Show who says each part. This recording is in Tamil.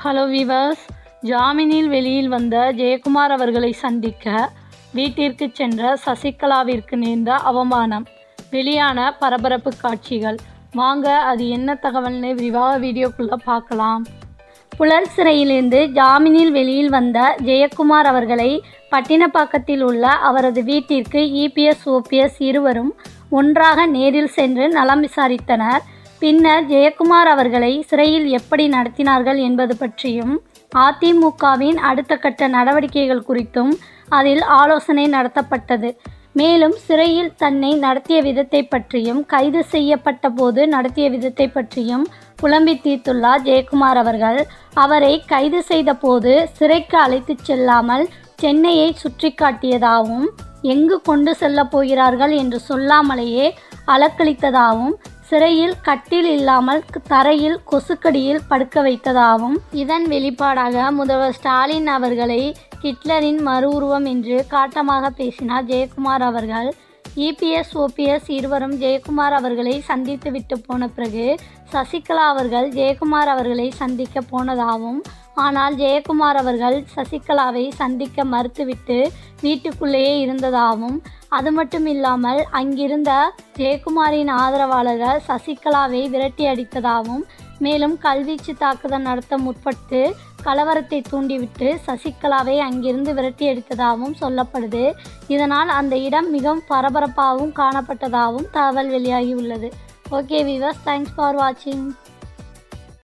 Speaker 1: ஹலோ வீவர்ஸ் ஜாமீனில் வெளியில் வந்த ஜெயக்குமார் அவர்களை சந்திக்க வீட்டிற்கு சென்ற சசிகலாவிற்கு நேர்ந்த அவமானம் வெளியான பரபரப்பு காட்சிகள் வாங்க அது என்ன தகவல்னு விரிவாக வீடியோக்குள்ளே பார்க்கலாம் புழல் சிறையிலிருந்து ஜாமீனில் வெளியில் வந்த ஜெயக்குமார் அவர்களை பட்டினப்பாக்கத்தில் உள்ள அவரது வீட்டிற்கு இபிஎஸ் ஓபிஎஸ் இருவரும் ஒன்றாக நேரில் சென்று நலம் விசாரித்தனர் பின்னர் ஜெயக்குமார் அவர்களை சிறையில் எப்படி நடத்தினார்கள் என்பது பற்றியும் அதிமுகவின் அடுத்த கட்ட நடவடிக்கைகள் குறித்தும் அதில் ஆலோசனை நடத்தப்பட்டது மேலும் சிறையில் தன்னை நடத்திய விதத்தை பற்றியும் கைது செய்யப்பட்ட போது நடத்திய விதத்தை பற்றியும் புலம்பி தீர்த்துள்ளார் ஜெயக்குமார் அவர்கள் அவரை கைது செய்த போது சிறைக்கு அழைத்துச் செல்லாமல் சென்னையை சுற்றி காட்டியதாகவும் எங்கு கொண்டு செல்லப் போகிறார்கள் என்று சொல்லாமலேயே அலக்களித்ததாகவும் சிறையில் கட்டில் இல்லாமல் தரையில் கொசுக்கடியில் படுக்க வைத்ததாகவும் இதன் வெளிப்பாடாக முதல்வர் ஸ்டாலின் அவர்களை ஹிட்லரின் மறு உருவம் என்று காட்டமாக பேசினார் ஜெயக்குமார் அவர்கள் இபிஎஸ் ஓபிஎஸ் இருவரும் ஜெயக்குமார் அவர்களை சந்தித்து விட்டு போன பிறகு சசிகலா அவர்கள் ஜெயக்குமார் அவர்களை சந்திக்க போனதாகவும் ஆனால் ஜெயக்குமார் அவர்கள் சசிகலாவை சந்திக்க மறுத்துவிட்டு வீட்டுக்குள்ளேயே இருந்ததாகவும் அது மட்டும் இல்லாமல் அங்கிருந்த ஜெயக்குமாரின் ஆதரவாளர்கள் சசிகலாவை விரட்டி அடித்ததாகவும் மேலும் கல்வீச்சு தாக்குதல் நடத்த முற்பட்டு கலவரத்தை தூண்டிவிட்டு சசிகலாவை அங்கிருந்து விரட்டி அடித்ததாகவும் சொல்லப்படுது இதனால் அந்த இடம் மிகவும் பரபரப்பாகவும் காணப்பட்டதாகவும் தகவல் வெளியாகி உள்ளது ஓகே விவர்ஸ் தேங்க்ஸ் ஃபார் வாட்சிங்